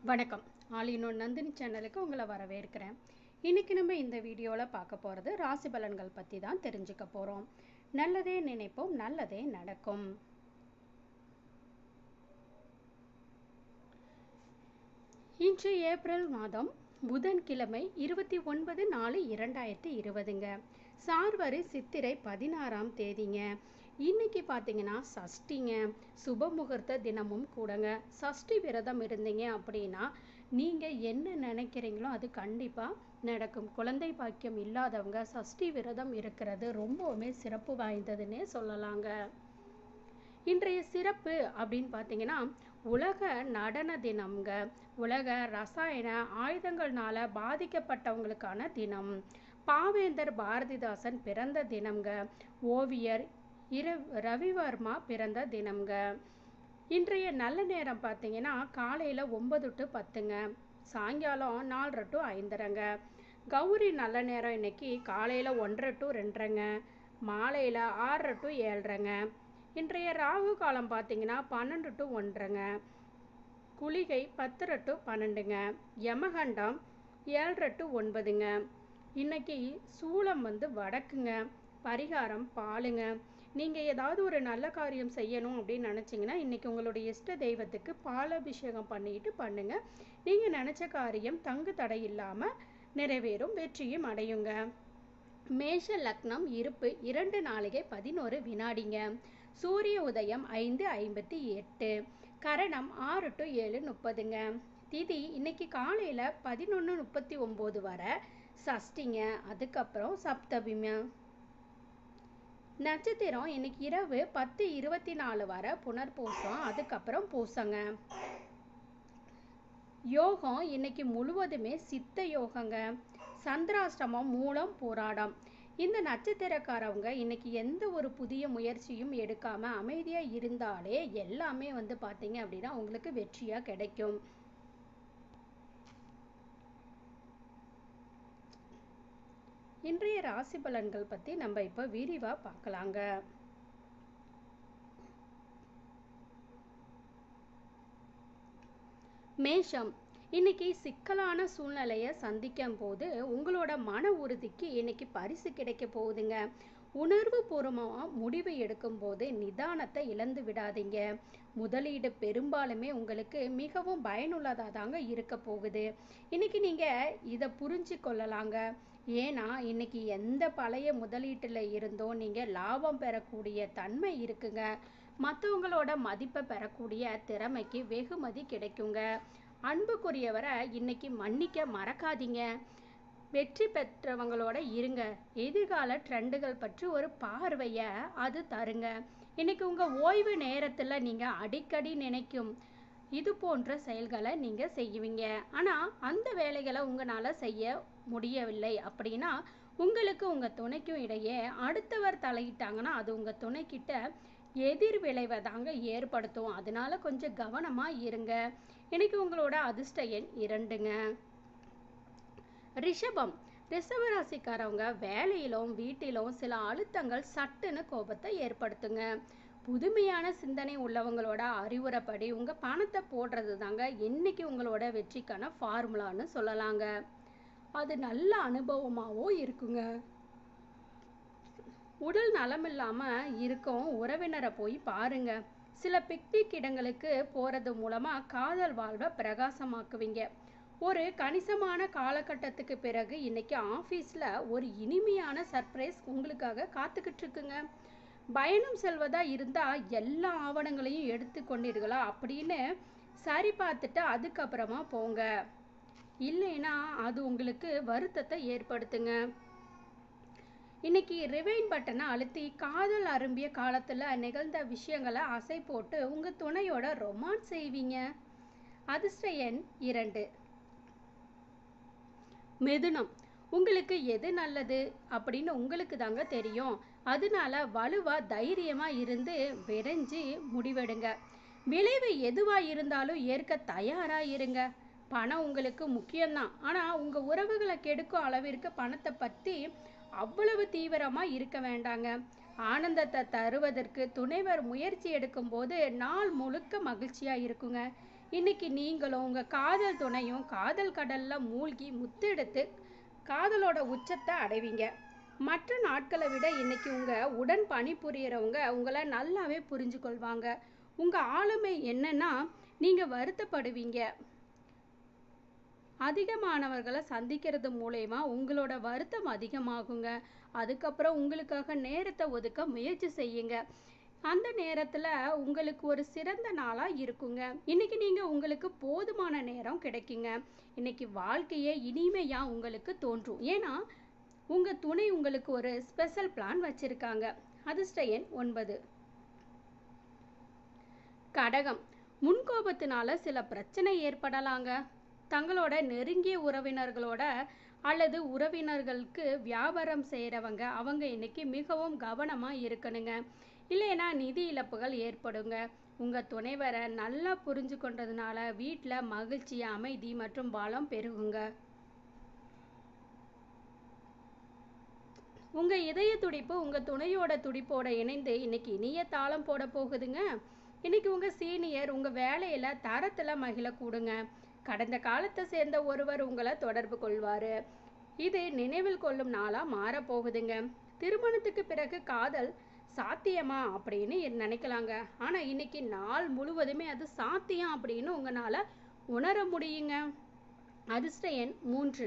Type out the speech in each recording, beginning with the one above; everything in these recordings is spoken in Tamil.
வணக்கம் ஆலினோன் நந்தினி சேனலுக்கு உங்களை வரவேற்கிறேன் இன்னைக்கு நம்ம இந்த வீடியோவில் பார்க்க போகிறது ராசி பலன்கள் பற்றி தான் தெரிஞ்சுக்க போகிறோம் நல்லதே நினைப்போம் நல்லதே நடக்கும் இன்று ஏப்ரல் மாதம் புதன்கிழமை இருபத்தி ஒன்பது நாலு இரண்டாயிரத்தி இருபதுங்க சார்வரி சித்திரை பதினாறாம் தேதிங்க இன்னைக்கு பார்த்தீங்கன்னா சஷ்டிங்க சுப முகூர்த்த தினமும் கூடங்க சஷ்டி விரதம் இருந்தீங்க அப்படின்னா நீங்கள் என்ன நினைக்கிறீங்களோ அது கண்டிப்பாக நடக்கும் குழந்தை பாக்கியம் இல்லாதவங்க சஷ்டி விரதம் இருக்கிறது ரொம்பவுமே சிறப்பு வாய்ந்ததுன்னே சொல்லலாங்க இன்றைய சிறப்பு அப்படின்னு பார்த்தீங்கன்னா உலக நடன தினம்ங்க உலக ரசாயன ஆயுதங்கள்னால பாதிக்கப்பட்டவங்களுக்கான தினம் பாவேந்தர் பாரதிதாசன் பிறந்த தினம்ங்க ஓவியர் இர ரவிவர்மா பிறந்த தினம்ங்க இன்றைய நல்ல நேரம் பார்த்தீங்கன்னா காலையில் ஒன்பது டு பத்துங்க சாயங்காலம் நாலரை டு ஐந்தரைங்க கௌரி நல்ல நேரம் இன்னைக்கு காலையில் ஒன்றரை டு ரெண்டரைங்க மாலையில் ஆறரை டு ஏழரைங்க இன்றைய ராகு காலம் பார்த்தீங்கன்னா பன்னெண்டு டு ஒன்றரைங்க குளிகை பத்தரை டு பன்னெண்டுங்க யமகண்டம் ஏழரை டு ஒன்பதுங்க இன்னைக்கு சூளம் வந்து வடக்குங்க பரிகாரம் பாலுங்க நீங்கள் ஏதாவது ஒரு நல்ல காரியம் செய்யணும் அப்படின்னு நினச்சிங்கன்னா இன்றைக்கி உங்களுடைய இஷ்ட தெய்வத்துக்கு பாலாபிஷேகம் பண்ணிட்டு பண்ணுங்க நீங்கள் நினச்ச காரியம் தங்கு தடை இல்லாமல் நிறைவேறும் வெற்றியும் அடையுங்க மேஷ லக்னம் இருப்பு இரண்டு நாளிகை பதினோரு வினாடிங்க சூரிய உதயம் ஐந்து ஐம்பத்தி எட்டு கரணம் ஆறு டு ஏழு முப்பதுங்க திதி இன்னைக்கு காலையில் பதினொன்று முப்பத்தி ஒம்பது வரை சஷ்டிங்க அதுக்கப்புறம் சப்தபிங்க நட்சத்திரம் இன்னைக்கு இரவு பத்து இருபத்தி நாலு வரை புனர்பூசம் அதுக்கப்புறம் பூசங்க யோகம் இன்னைக்கு முழுவதுமே சித்த யோகங்க சந்திராஷ்டமம் மூலம் போராடம் இந்த நட்சத்திரக்காரவங்க இன்னைக்கு எந்த ஒரு புதிய முயற்சியும் எடுக்காம அமைதியா இருந்தாலே எல்லாமே வந்து பாத்தீங்க அப்படின்னா உங்களுக்கு வெற்றியா கிடைக்கும் இன்றைய ராசி பலன்கள் பத்தி நம்ம இப்ப விரிவா பார்க்கலாங்க மேஷம் இன்னைக்கு சிக்கலான சூழ்நிலையை சந்திக்கும் போது உங்களோட மன உறுதிக்கு இன்னைக்கு பரிசு கிடைக்க போகுதுங்க உணர்வு பூர்வமாக முடிவு எடுக்கும் போது நிதானத்தை இழந்து விடாதீங்க முதலீடு பெரும்பாலுமே உங்களுக்கு மிகவும் பயனுள்ளதாக தாங்க இருக்க போகுது இன்னைக்கு நீங்கள் இதை புரிஞ்சு கொள்ளலாங்க ஏன்னா இன்னைக்கு எந்த பழைய முதலீட்டில் இருந்தோ நீங்கள் லாபம் பெறக்கூடிய தன்மை இருக்குங்க மற்றவங்களோட மதிப்பை பெறக்கூடிய திறமைக்கு வெகுமதி கிடைக்குங்க அன்புக்குரியவரை இன்னைக்கு மன்னிக்க மறக்காதீங்க வெற்றி பெற்றவங்களோட இருங்க எதிர்கால ட்ரெண்டுகள் பற்றி ஒரு பார்வையை அது தருங்க இன்னைக்கு உங்கள் ஓய்வு நேரத்தில் நீங்கள் அடிக்கடி நினைக்கும் இது போன்ற செயல்களை நீங்கள் செய்வீங்க ஆனால் அந்த வேலைகளை உங்களால் செய்ய முடியவில்லை அப்படின்னா உங்களுக்கு உங்கள் துணைக்கும் இடையே அடுத்தவர் தலையிட்டாங்கன்னா அது உங்கள் துணைக்கிட்ட எதிர் விளைவை தாங்க ஏற்படுத்தும் அதனால கொஞ்சம் கவனமாக இருங்க இன்னைக்கு உங்களோட அதிர்ஷ்ட எண் இரண்டுங்க ரிஷபம் ரிஷப ராசிக்காரவங்க வேலையிலும் வீட்டிலும் சில அழுத்தங்கள் சட்டுன்னு கோபத்தை ஏற்படுத்துங்க புதுமையான சிந்தனை உள்ளவங்களோட அறிவுரைப்படி உங்க பணத்தை போடுறது தாங்க இன்னைக்கு உங்களோட வெற்றிக்கான ஃபார்முலான்னு சொல்லலாங்க அது நல்ல அனுபவமாகவும் இருக்குங்க உடல் நலம் இல்லாம இருக்கும் உறவினரை போய் பாருங்க சில பிக்னிக் இடங்களுக்கு போறது மூலமா காதல் வாழ்வை பிரகாசமாக்குவீங்க ஒரு கணிசமான காலகட்டத்துக்கு பிறகு இன்னைக்கு ஆஃபீஸில் ஒரு இனிமையான சர்ப்ரைஸ் உங்களுக்காக காத்துக்கிட்டு இருக்குங்க பயணம் செல்வதா இருந்தால் எல்லா ஆவணங்களையும் எடுத்து கொண்டீர்களா அப்படின்னு சரி பார்த்துட்டு அதுக்கப்புறமா போங்க இல்லைன்னா அது உங்களுக்கு வருத்தத்தை ஏற்படுத்துங்க இன்னைக்கு ரிவைன் பட்டனை அழுத்தி காதல் அரும்பிய காலத்தில் நிகழ்ந்த விஷயங்களை அசை போட்டு உங்கள் துணையோட ரொமான்ஸ் செய்வீங்க அதிர்ஷ்ட எண் இரண்டு மிதுனம் உங்களுக்கு எது நல்லது அப்படின்னு உங்களுக்கு தாங்க தெரியும் அதனால வலுவா தைரியமா இருந்து விரைஞ்சு முடிவெடுங்க விளைவு எதுவா இருந்தாலும் ஏற்க தயாரா இருங்க பணம் உங்களுக்கு முக்கியம்தான் ஆனா உங்க உறவுகளை கெடுக்கும் அளவிற்கு பணத்தை பத்தி அவ்வளவு தீவிரமா இருக்க வேண்டாங்க ஆனந்தத்தை தருவதற்கு துணைவர் முயற்சி எடுக்கும்போது நாள் முழுக்க மகிழ்ச்சியா இருக்குங்க இன்னைக்கு நீங்களும் உங்க காதல் துணையும் காதல் கடல்ல மூழ்கி முத்தெடுத்து காதலோட உச்சத்தை அடைவீங்க மற்ற நாட்களை விட இன்னைக்கு உங்க உடன் பணிபுரியறவங்க உங்களை நல்லாவே புரிஞ்சு கொள்வாங்க உங்க ஆளுமை என்னன்னா நீங்க வருத்தப்படுவீங்க அதிகமானவர்களை சந்திக்கிறது மூலயமா உங்களோட வருத்தம் அதிகமாகுங்க அதுக்கப்புறம் உங்களுக்காக நேரத்தை ஒதுக்க முயற்சி செய்யுங்க அந்த நேரத்துல உங்களுக்கு ஒரு சிறந்த நாளா இருக்குங்க இன்னைக்கு நீங்க உங்களுக்கு போதுமான நேரம் கிடைக்குங்க இன்னைக்கு வாழ்க்கையே இனிமையா உங்களுக்கு தோன்றும் ஏன்னா உங்க துணை உங்களுக்கு ஒரு ஸ்பெஷல் பிளான் வச்சிருக்காங்க அதிர்ஷ்ட எண் ஒன்பது கடகம் முன்கோபத்தினால சில பிரச்சனை ஏற்படலாங்க தங்களோட நெருங்கிய உறவினர்களோட அல்லது உறவினர்களுக்கு வியாபாரம் செய்கிறவங்க அவங்க இன்னைக்கு மிகவும் கவனமாக இருக்கணுங்க இல்லைன்னா நிதி இழப்புகள் ஏற்படுங்க உங்கள் துணைவரை நல்லா புரிஞ்சு கொண்டதுனால வீட்டில் மகிழ்ச்சி அமைதி மற்றும் பலம் பெருகுங்க உங்க இதய துடிப்பு உங்க துணையோட துடிப்போட இணைந்து இன்னைக்கு இனிய தாளம் போட போகுதுங்க இன்னைக்கு உங்க சீனியர் உங்க வேலையில தரத்துல மகிழ கூடுங்க கடந்த காலத்தை சேர்ந்த ஒருவர் உங்களை தொடர்பு கொள்வாரு இது நினைவில் கொள்ளும் நாளா மாற போகுதுங்க திருமணத்துக்கு பிறகு காதல் சாத்தியமா அப்படின்னு நினைக்கலாங்க ஆனா இன்னைக்கு நாள் முழுவதுமே அது சாத்தியம் அப்படின்னு உங்களால உணர முடியுங்க அதிர்ஷ்ட எண் மூன்று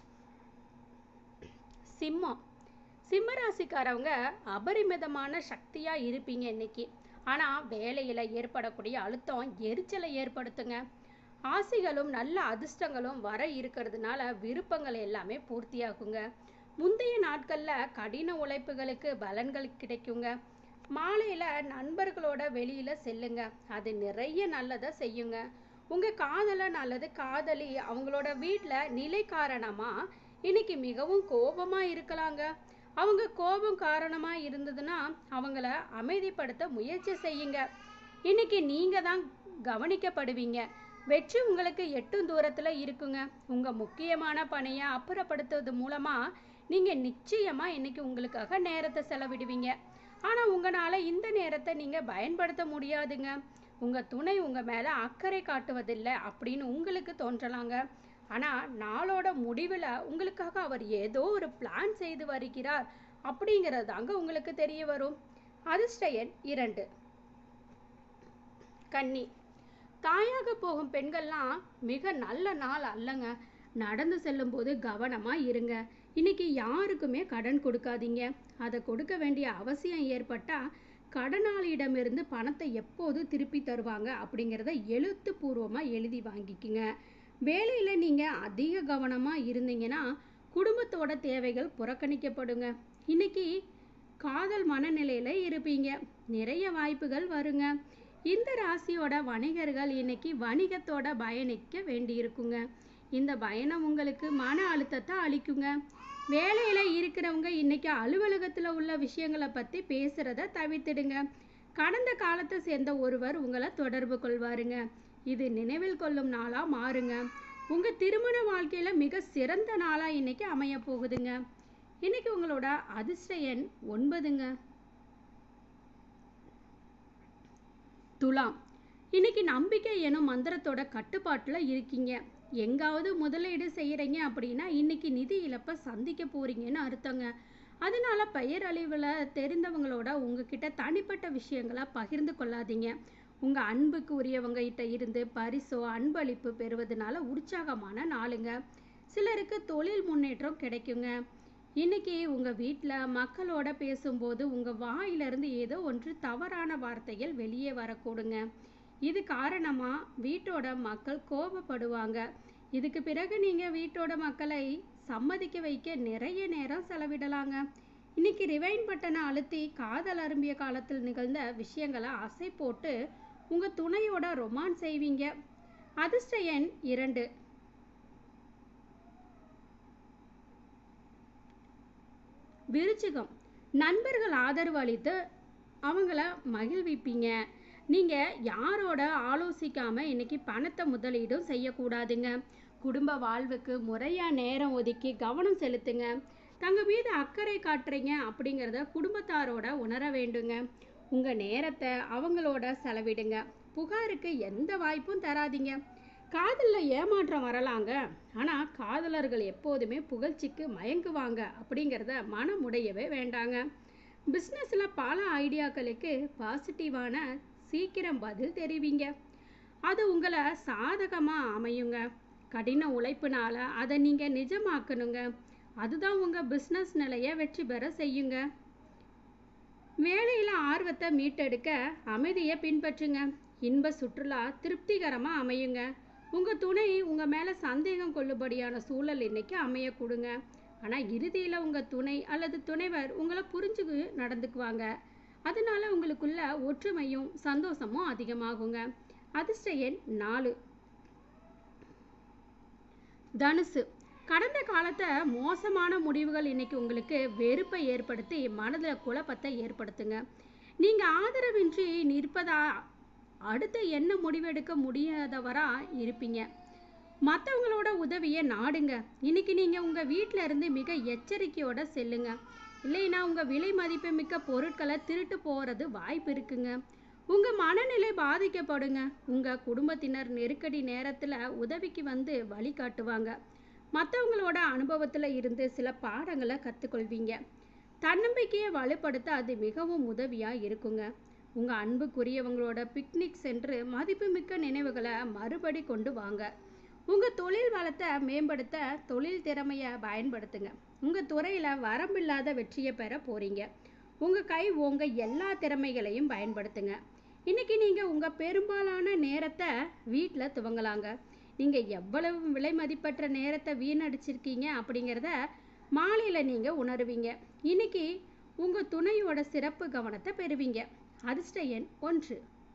சிம்மம் சிம்ம ராசிக்காரவங்க அபரிமிதமான சக்தியா இருப்பீங்க இன்னைக்கு ஆனா வேலையில ஏற்படக்கூடிய அழுத்தம் எரிச்சலை ஏற்படுத்துங்க ஆசைகளும் நல்ல அதிர்ஷ்டங்களும் வர இருக்கிறதுனால விருப்பங்கள் எல்லாமே பூர்த்தியாகுங்க முந்தைய நாட்கள்ல கடின உழைப்புகளுக்கு பலன்கள் கிடைக்குங்க மாலையில நண்பர்களோட வெளியில செல்லுங்க அது நிறைய நல்லதை செய்யுங்க உங்க காதலன் அல்லது காதலி அவங்களோட வீட்ல நிலை காரணமா இன்னைக்கு மிகவும் கோபமா இருக்கலாங்க அவங்க கோபம் காரணமா இருந்ததுன்னா அவங்கள அமைதிப்படுத்த முயற்சி செய்யுங்க இன்னைக்கு நீங்க தான் கவனிக்கப்படுவீங்க வெற்றி உங்களுக்கு எட்டும் தூரத்துல இருக்குங்க உங்க முக்கியமான பணியை அப்புறப்படுத்துவது மூலமா நீங்க நிச்சயமா இன்னைக்கு உங்களுக்காக நேரத்தை செலவிடுவீங்க ஆனா உங்களால இந்த நேரத்தை நீங்க பயன்படுத்த முடியாதுங்க உங்க துணை உங்க மேல அக்கறை காட்டுவதில்லை அப்படின்னு உங்களுக்கு தோன்றலாங்க ஆனா நாளோட முடிவுல உங்களுக்காக அவர் ஏதோ ஒரு பிளான் செய்து வருகிறார் அப்படிங்கிறது தாங்க உங்களுக்கு தெரிய வரும் அதிர்ஷ்ட எண் இரண்டு கன்னி தாயாக போகும் பெண்கள்லாம் மிக நல்ல நாள் அல்லங்க நடந்து செல்லும்போது கவனமா இருங்க இன்னைக்கு யாருக்குமே கடன் கொடுக்காதீங்க அதை கொடுக்க வேண்டிய அவசியம் ஏற்பட்டா கடனாளியிடமிருந்து பணத்தை எப்போது திருப்பி தருவாங்க அப்படிங்கிறத எழுத்துப்பூர்வமா எழுதி வாங்கிக்குங்க வேலையில நீங்க அதிக கவனமா இருந்தீங்கன்னா குடும்பத்தோட தேவைகள் புறக்கணிக்கப்படுங்க இன்னைக்கு காதல் மனநிலையில இருப்பீங்க நிறைய வாய்ப்புகள் வருங்க இந்த ராசியோட வணிகர்கள் இன்னைக்கு வணிகத்தோட பயணிக்க வேண்டியிருக்குங்க இந்த பயணம் உங்களுக்கு மன அழுத்தத்தை அளிக்குங்க வேலையில இருக்கிறவங்க இன்னைக்கு அலுவலகத்துல உள்ள விஷயங்களை பத்தி பேசுறத தவிர்த்திடுங்க கடந்த காலத்தை சேர்ந்த ஒருவர் உங்களை தொடர்பு கொள்வாருங்க இது நினைவில் கொள்ளும் நாளா மாறுங்க உங்க திருமண வாழ்க்கையில மிக சிறந்த நாளா இன்னைக்கு அமைய போகுதுங்க இன்னைக்கு உங்களோட அதிர்ஷ்ட எண் ஒன்பதுங்க துலாம் இன்னைக்கு நம்பிக்கை எனும் மந்திரத்தோட கட்டுப்பாட்டுல இருக்கீங்க எங்காவது முதலீடு செய்யறீங்க அப்படின்னா இன்னைக்கு நிதி இழப்பை சந்திக்க போறீங்கன்னு அர்த்தங்க அதனால பெயரழிவில் தெரிந்தவங்களோட உங்ககிட்ட தனிப்பட்ட விஷயங்களை பகிர்ந்து கொள்ளாதீங்க உங்க அன்புக்கு உரியவங்க கிட்ட இருந்து பரிசோ அன்பளிப்பு பெறுவதனால உற்சாகமான நாளுங்க சிலருக்கு தொழில் முன்னேற்றம் கிடைக்குங்க இன்னைக்கு உங்க வீட்டில் மக்களோட பேசும்போது உங்க வாயிலிருந்து ஏதோ ஒன்று தவறான வார்த்தைகள் வெளியே வரக்கூடுங்க இது காரணமா வீட்டோட மக்கள் கோபப்படுவாங்க இதுக்கு பிறகு நீங்க வீட்டோட மக்களை சம்மதிக்க வைக்க நிறைய நேரம் செலவிடலாங்க இன்னைக்கு ரிவைன் பட்டனை அழுத்தி காதல் அரும்பிய காலத்தில் நிகழ்ந்த விஷயங்களை அசை போட்டு உங்க துணையோட ரொமான்ஸ் செய்வீங்க அதிர்ஷ்ட எண் இரண்டு விருச்சிகம் நண்பர்கள் ஆதரவு அளித்து அவங்கள மகிழ்விப்பீங்க நீங்க யாரோட ஆலோசிக்காம இன்னைக்கு பணத்தை முதலீடும் செய்யக்கூடாதுங்க குடும்ப வாழ்வுக்கு முறையா நேரம் ஒதுக்கி கவனம் செலுத்துங்க தங்க மீது அக்கறை காட்டுறீங்க அப்படிங்கிறத குடும்பத்தாரோட உணர வேண்டுங்க உங்க நேரத்தை அவங்களோட செலவிடுங்க புகாருக்கு எந்த வாய்ப்பும் தராதீங்க காதலில் ஏமாற்றம் வரலாங்க ஆனால் காதலர்கள் எப்போதுமே புகழ்ச்சிக்கு மயங்குவாங்க அப்படிங்கிறத மனமுடையவே வேண்டாங்க பிஸ்னஸில் பல ஐடியாக்களுக்கு பாசிட்டிவான சீக்கிரம் பதில் தெரிவிங்க அது உங்களை சாதகமாக அமையுங்க கடின உழைப்புனால அதை நீங்கள் நிஜமாக்கணுங்க அதுதான் உங்கள் பிஸ்னஸ் நிலையை வெற்றி பெற செய்யுங்க வேலையில் ஆர்வத்தை மீட்டெடுக்க அமைதியை பின்பற்றுங்க இன்ப சுற்றுலா திருப்திகரமாக அமையுங்க உங்கள் துணை உங்கள் மேலே சந்தேகம் கொள்ளும்படியான சூழல் இன்னைக்கு அமைய கொடுங்க ஆனால் இறுதியில் உங்கள் துணை அல்லது துணைவர் உங்களை புரிஞ்சு நடந்துக்குவாங்க அதனால உங்களுக்குள்ள ஒற்றுமையும் சந்தோஷமும் அதிகமாகுங்க அதிர்ஷ்ட எண் நாலு தனுசு கடந்த காலத்தை மோசமான முடிவுகள் இன்னைக்கு உங்களுக்கு வெறுப்பை ஏற்படுத்தி மனதில் குழப்பத்தை ஏற்படுத்துங்க நீங்கள் ஆதரவின்றி நிற்பதா அடுத்து என்ன முடிவெடுக்க முடியாதவரா இருப்பீங்க மற்றவங்களோட உதவியை நாடுங்க இன்னைக்கு நீங்கள் உங்கள் வீட்டில் இருந்து மிக எச்சரிக்கையோட செல்லுங்க இல்லைன்னா உங்கள் விலை மதிப்பு மிக்க பொருட்களை திருட்டு போகிறது வாய்ப்பு இருக்குங்க உங்கள் மனநிலை பாதிக்கப்படுங்க உங்கள் குடும்பத்தினர் நெருக்கடி நேரத்தில் உதவிக்கு வந்து வழிகாட்டுவாங்க மற்றவங்களோட அனுபவத்தில் இருந்து சில பாடங்களை கற்றுக்கொள்வீங்க தன்னம்பிக்கையை வலுப்படுத்த அது மிகவும் உதவியாக இருக்குங்க உங்கள் அன்புக்குரியவங்களோட பிக்னிக் சென்று மதிப்புமிக்க நினைவுகளை மறுபடி கொண்டு வாங்க உங்கள் தொழில் வளத்தை மேம்படுத்த தொழில் திறமையை பயன்படுத்துங்க உங்கள் துறையில் வரம்பில்லாத வெற்றியை பெற போகிறீங்க உங்கள் கை உங்கள் எல்லா திறமைகளையும் பயன்படுத்துங்க இன்னைக்கு நீங்கள் உங்கள் பெரும்பாலான நேரத்தை வீட்டில் துவங்கலாங்க நீங்கள் எவ்வளவு விலை மதிப்பற்ற நேரத்தை வீணடிச்சிருக்கீங்க அப்படிங்கிறத மாலையில் நீங்கள் உணருவீங்க இன்னைக்கு உங்கள் துணையோட சிறப்பு கவனத்தை பெறுவீங்க அதிர்ஷ்ட எண் ஒன்று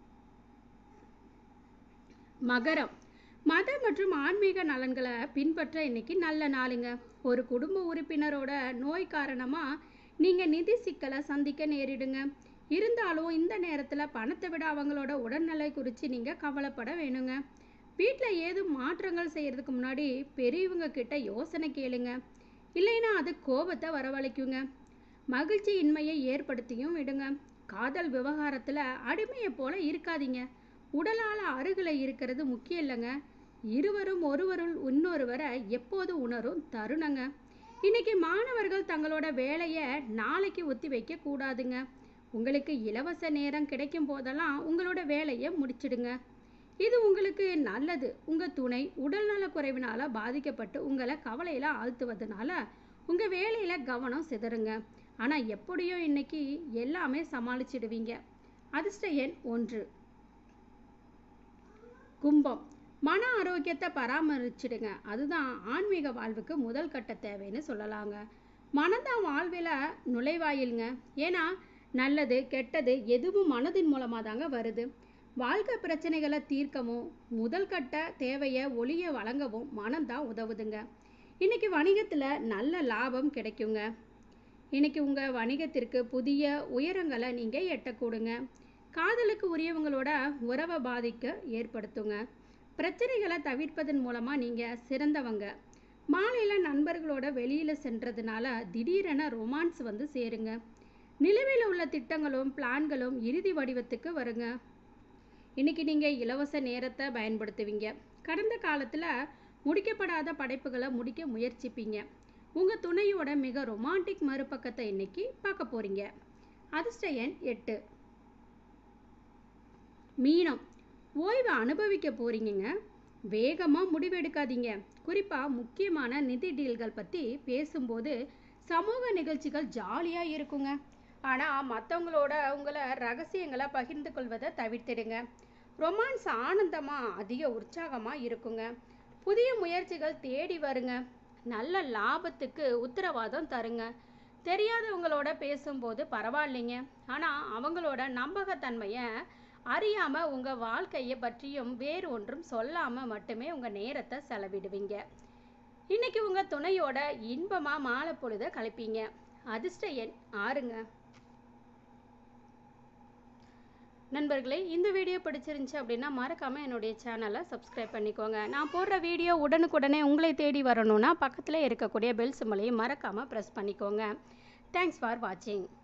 மகரம் மத மற்றும் ஆன்மீக நலன்களை பின்பற்ற இன்னைக்கு நல்ல நாளுங்க ஒரு குடும்ப உறுப்பினரோட நோய் காரணமாக நீங்கள் நிதி சிக்கலை சந்திக்க நேரிடுங்க இருந்தாலும் இந்த நேரத்தில் பணத்தை விட அவங்களோட உடல்நிலை குறித்து நீங்கள் கவலைப்பட வேணுங்க வீட்டில் ஏதும் மாற்றங்கள் செய்கிறதுக்கு முன்னாடி பெரியவங்க கிட்ட யோசனை கேளுங்க இல்லைன்னா அது கோபத்தை வரவழைக்குங்க மகிழ்ச்சி இன்மையை ஏற்படுத்தியும் விடுங்க காதல் விவகாரத்தில் அடிமையை போல இருக்காதீங்க உடலால் அருகில் இருக்கிறது முக்கியம் இல்லைங்க இருவரும் ஒருவருள் இன்னொருவரை எப்போது உணரும் தருணங்க இன்னைக்கு மாணவர்கள் தங்களோட வேலையை நாளைக்கு ஒத்தி வைக்க கூடாதுங்க உங்களுக்கு இலவச நேரம் கிடைக்கும் போதெல்லாம் உங்களோட வேலையை முடிச்சிடுங்க இது உங்களுக்கு நல்லது உங்கள் துணை உடல்நல குறைவினால பாதிக்கப்பட்டு உங்களை கவலையில் ஆழ்த்துவதனால உங்கள் வேலையில் கவனம் சிதறுங்க ஆனால் எப்படியோ இன்னைக்கு எல்லாமே சமாளிச்சிடுவீங்க அதிர்ஷ்ட எண் ஒன்று கும்பம் மன ஆரோக்கியத்தை பராமரிச்சிடுங்க அதுதான் ஆன்மீக வாழ்வுக்கு முதல் கட்ட தேவைன்னு சொல்லலாங்க மனதான் வாழ்வில் நுழைவாயிலுங்க ஏன்னா நல்லது கெட்டது எதுவும் மனதின் மூலமாக தாங்க வருது வாழ்க்கை பிரச்சனைகளை தீர்க்கவும் முதல் கட்ட தேவையை ஒளிய வழங்கவும் மனம்தான் உதவுதுங்க இன்னைக்கு வணிகத்தில் நல்ல லாபம் கிடைக்குங்க இன்னைக்கு உங்கள் வணிகத்திற்கு புதிய உயரங்களை நீங்கள் எட்டக்கூடுங்க காதலுக்கு உரியவங்களோட உறவை பாதிக்க ஏற்படுத்துங்க பிரச்சனைகளை தவிர்ப்பதன் மூலமாக நீங்கள் சிறந்தவங்க மாலையில் நண்பர்களோட வெளியில் சென்றதுனால திடீரென ரொமான்ஸ் வந்து சேருங்க நிலுவையில் உள்ள திட்டங்களும் பிளான்களும் இறுதி வடிவத்துக்கு வருங்க இன்னைக்கு நீங்கள் இலவச நேரத்தை பயன்படுத்துவீங்க கடந்த காலத்தில் முடிக்கப்படாத படைப்புகளை முடிக்க முயற்சிப்பீங்க உங்கள் துணையோட மிக ரொமான்டிக் மறுபக்கத்தை இன்னைக்கு பார்க்க போறீங்க அதிர்ஷ்ட எண் எட்டு மீனம் ஓய்வை அனுபவிக்க போறீங்கங்க வேகமாக முடிவெடுக்காதீங்க குறிப்பாக முக்கியமான நிதி டீல்கள் பற்றி பேசும்போது சமூக நிகழ்ச்சிகள் ஜாலியாக இருக்குங்க ஆனால் மற்றவங்களோட உங்களை ரகசியங்களை பகிர்ந்து கொள்வதை தவிர்த்திடுங்க ரொமான்ஸ் ஆனந்தமாக அதிக உற்சாகமாக இருக்குங்க புதிய முயற்சிகள் தேடி வருங்க நல்ல லாபத்துக்கு உத்தரவாதம் தருங்க தெரியாதவங்களோட பேசும்போது பரவாயில்லைங்க ஆனால் அவங்களோட நம்பகத்தன்மையை அறியாமல் உங்கள் வாழ்க்கையை பற்றியும் வேறு ஒன்றும் சொல்லாமல் மட்டுமே உங்கள் நேரத்தை செலவிடுவீங்க இன்னைக்கு உங்கள் துணையோட இன்பமாக மாலை பொழுத கழிப்பீங்க அதிர்ஷ்ட எண் ஆறுங்க நண்பர்களே இந்த வீடியோ பிடிச்சிருந்துச்சு அப்படின்னா மறக்காமல் என்னுடைய சேனலை சப்ஸ்கிரைப் பண்ணிக்கோங்க நான் போடுற வீடியோ உடனுக்குடனே உங்களை தேடி வரணும்னா பக்கத்தில் இருக்கக்கூடிய பெல் சிம்மலையும் மறக்காமல் ப்ரெஸ் பண்ணிக்கோங்க தேங்க்ஸ் ஃபார் வாட்சிங்